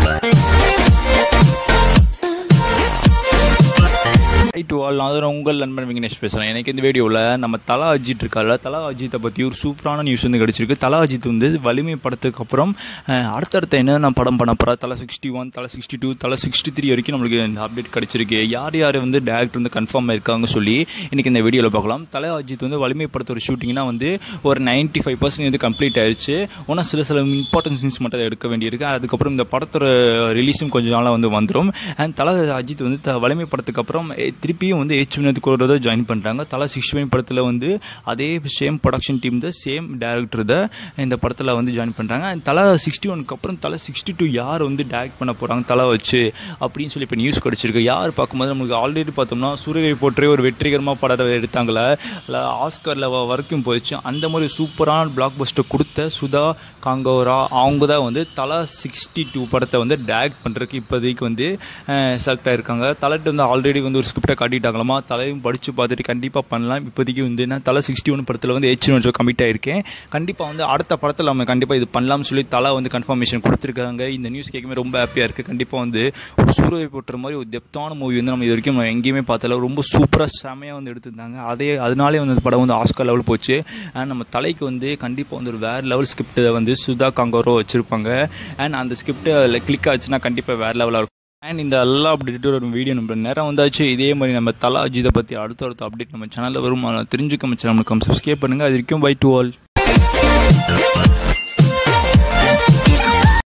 high to all நான் தான் உங்கள் நண்பன் விக்னேஷ் பேசுகிறேன் எனக்கு இந்த வீடியோவில் நம்ம தலா அஜித் இருக்கார்ல தலா அஜித்தை பற்றி ஒரு சூப்பரான நியூஸ் வந்து கிடச்சிருக்கு தலா அஜித் வந்து வலிமை படத்துக்கு அப்புறம் அஹ், அடுத்தடுத்த என்னென்ன படம் பண்ண போகிறா தலை சிக்ஸ்டி ஒன் தலை சிக்ஸ்டி டூ தலை சிக்ஸ்டி த்ரீ வரைக்கும் நம்மளுக்கு இந்த அப்டேட் கிடச்சிருக்கு யார் யார் வந்து டேரக்டர் வந்து கன்ஃபார்ம் இருக்காங்க சொல்லி இன்றைக்கி இந்த வீடியோவில் பார்க்கலாம் தலை அஜித் வந்து வலிமை படத்தோட ஷூட்டிங்னா வந்து ஒரு 95% ஃபைவ் பர்சன்ட் வந்து கம்ப்ளீட் ஆயிடுச்சு ஒன்றும் சில சில இம்பார்ட்டன்ட் சீன்ஸ் மட்டும் எடுக்க வேண்டியிருக்கு அதுக்கப்புறம் இந்த படத்தோட ரிலீஸும் கொஞ்ச நாளாக வந்து வந்துடும் அண்ட் தலை அஜித் வந்து த வலிமை படத்துக்கு அப்புறம் எ- திருப்பியும் வந்து ஹெச் வினோத் கூட ஜாயின் பண்ணுறாங்க தலை சிக்ஸ்டி ஒன் படத்தில் வந்து அதே சேம் ப்ரொடக்ஷன் டீம் தான் சேம் டேரக்டர் தான் இந்த படத்தில் வந்து ஜாயின் பண்ணுறாங்க அண்ட் தலை சிக்ஸ்டி ஒனுக்கு அப்புறம் தலை சிக்ஸ்டி டூ யார் வந்து டேரக்ட் பண்ண போகிறாங்க தலை வச்சு அப்படின்னு சொல்லி இப்போ நியூஸ் கிடச்சிருக்கு யார் பார்க்கும்போது நமக்கு ஆல்ரெடி பார்த்தோம்னா சூரியகை போற்றே ஒரு வெற்றிகரமாக படத்தை எடுத்தாங்களே இல்லை ஆஸ்கரில் வரைக்கும் போயிடுச்சு அந்த மாதிரி சூப்பரான பிளாக் பஸ்டர் கொடுத்த சுதா காங்கோரா அவங்க தான் வந்து தலா சிக்ஸ்டி டூ படத்தை வந்து டேரக்ட் பண்ணுறதுக்கு இப்போதைக்கு வந்து செலக்ட் ஆயிருக்காங்க தலைட்டு வந்து ஆல்ரெடி வந்து ஒரு ஸ்கிரிப்டை காட்டிட்டாங்களாமா தலையும் படித்து பார்த்துட்டு கண்டிப்பாக பண்ணலாம் இப்போதைக்கு வந்து நான் தலை சிக்ஸ்டி ஒன் படத்தில் வந்து ஹெச் ஒன் கமிட் ஆயிருக்கேன் கண்டிப்பாக வந்து அடுத்த படத்தில் நம்ம கண்டிப்பாக இது பண்ணலாம்னு சொல்லி தலை வந்து கன்ஃபர்மேஷன் கொடுத்துருக்காங்க இந்த நியூஸ் கேட்குமே ரொம்ப ஹாப்பியாக இருக்குது கண்டிப்பாக வந்து ஒரு சூரிய போட்டுற மாதிரி ஒரு டெப்த்தான மூவி வந்து நம்ம இது வரைக்கும் நம்ம எங்கேயுமே பார்த்தல ரொம்ப சூப்பராக செமையாக வந்து எடுத்திருந்தாங்க அதே அதனாலே வந்து அந்த படம் வந்து ஆஸ்கர் லெவல் போச்சு அண்ட் நம்ம தலைக்கு வந்து கண்டிப்பாக வந்து ஒரு வேறு லெவல் ஸ்கிரிப்ட் வந்து சுதா காங்கோரோ வச்சுருப்பாங்க அண்ட் அந்த ஸ்கிரிப்ட் அதில் கிளிக் ஆச்சுன்னா கண்டிப்பாக வேறு லெவலாக இருக்கும் அண்ட் இந்த எல்லா அப்டேட்டும் ஒரு வீடியோ நம்ம நேரம் வந்தாச்சு இதே மாதிரி நம்ம தலா அஜித்தை பற்றி அடுத்த அடுத்த அப்டேட் நம்ம சேனலில் வரும் அதை தெரிஞ்சுக்க நம்ம சேனல் சப்ஸ்கிரைப் பண்ணுங்கள் அது வரைக்கும் பை டு ஆல்